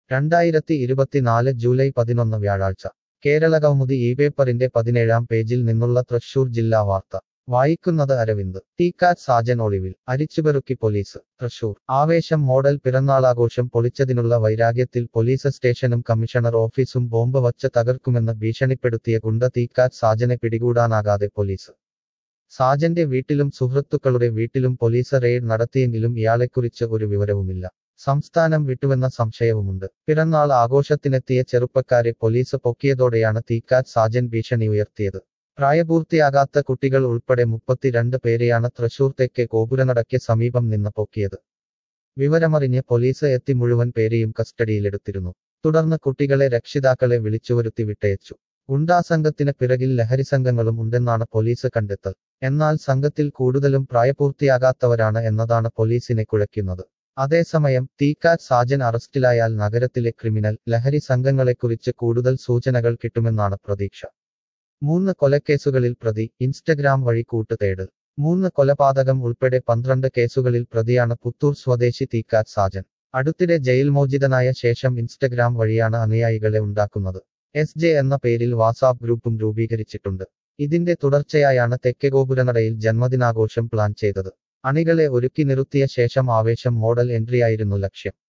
രണ്ടായിരത്തി ഇരുപത്തിനാല് ജൂലൈ പതിനൊന്ന് വ്യാഴാഴ്ച കേരള കൗമുദി ഈ പേപ്പറിന്റെ പതിനേഴാം പേജിൽ നിന്നുള്ള തൃശൂർ ജില്ലാ വാർത്ത വായിക്കുന്നത് അരവിന്ദ് ടീക്കാറ്റ് സാജൻ ഒളിവിൽ അരിച്ചുപെറുക്കി പോലീസ് തൃശൂർ ആവേശം മോഡൽ പിറന്നാളാഘോഷം പൊളിച്ചതിനുള്ള വൈരാഗ്യത്തിൽ പോലീസ് സ്റ്റേഷനും കമ്മീഷണർ ഓഫീസും ബോംബ് വച്ച് തകർക്കുമെന്ന് ഭീഷണിപ്പെടുത്തിയ ഗുണ്ട തീക്കാറ്റ് സാജനെ പിടികൂടാനാകാതെ പോലീസ് സാജന്റെ വീട്ടിലും സുഹൃത്തുക്കളുടെ വീട്ടിലും പോലീസ് റെയ്ഡ് നടത്തിയെങ്കിലും ഇയാളെക്കുറിച്ച് ഒരു വിവരവുമില്ല സംസ്ഥാനം വിട്ടുവെന്ന സംശയവുമുണ്ട് പിറന്നാൾ ആഘോഷത്തിനെത്തിയ ചെറുപ്പക്കാരെ പോലീസ് പൊക്കിയതോടെയാണ് തീക്കാറ്റ് സാജൻ ഭീഷണി ഉയർത്തിയത് പ്രായപൂർത്തിയാകാത്ത കുട്ടികൾ ഉൾപ്പെടെ മുപ്പത്തിരണ്ട് പേരെയാണ് തൃശൂർ തെക്കെ ഗോപുരനടയ്ക്ക് സമീപം നിന്ന് പൊക്കിയത് വിവരമറിഞ്ഞ് പോലീസ് എത്തി മുഴുവൻ പേരെയും കസ്റ്റഡിയിലെടുത്തിരുന്നു തുടർന്ന് കുട്ടികളെ രക്ഷിതാക്കളെ വിളിച്ചുവരുത്തി വിട്ടയച്ചു ഗുണ്ടാസംഘത്തിന് പിറകിൽ ലഹരി സംഘങ്ങളും ഉണ്ടെന്നാണ് പോലീസ് കണ്ടെത്തൽ എന്നാൽ സംഘത്തിൽ കൂടുതലും പ്രായപൂർത്തിയാകാത്തവരാണ് എന്നതാണ് പോലീസിനെ കുഴയ്ക്കുന്നത് അതേസമയം തീക്കാറ്റ് സാജൻ അറസ്റ്റിലായാൽ നഗരത്തിലെ ക്രിമിനൽ ലഹരി സംഘങ്ങളെക്കുറിച്ച് കൂടുതൽ സൂചനകൾ കിട്ടുമെന്നാണ് പ്രതീക്ഷ മൂന്ന് കൊലക്കേസുകളിൽ പ്രതി ഇൻസ്റ്റഗ്രാം വഴി കൂട്ടുതേട് മൂന്ന് കൊലപാതകം ഉൾപ്പെടെ പന്ത്രണ്ട് കേസുകളിൽ പ്രതിയാണ് പുത്തൂർ സ്വദേശി തീക്കാറ്റ് സാജൻ അടുത്തിടെ ജയിൽ മോചിതനായ ശേഷം ഇൻസ്റ്റഗ്രാം വഴിയാണ് അനുയായികളെ ഉണ്ടാക്കുന്നത് എസ് ജെ എന്ന പേരിൽ വാട്സാപ്പ് ഗ്രൂപ്പും രൂപീകരിച്ചിട്ടുണ്ട് ഇതിന്റെ തുടർച്ചയായാണ് തെക്കേ ഗോപുരനടയിൽ ജന്മദിനാഘോഷം പ്ലാൻ ചെയ്തത് അണികളെ ഒരുക്കി നിർത്തിയ ശേഷം ആവേശം മോഡൽ എൻട്രിയായിരുന്നു ലക്ഷ്യം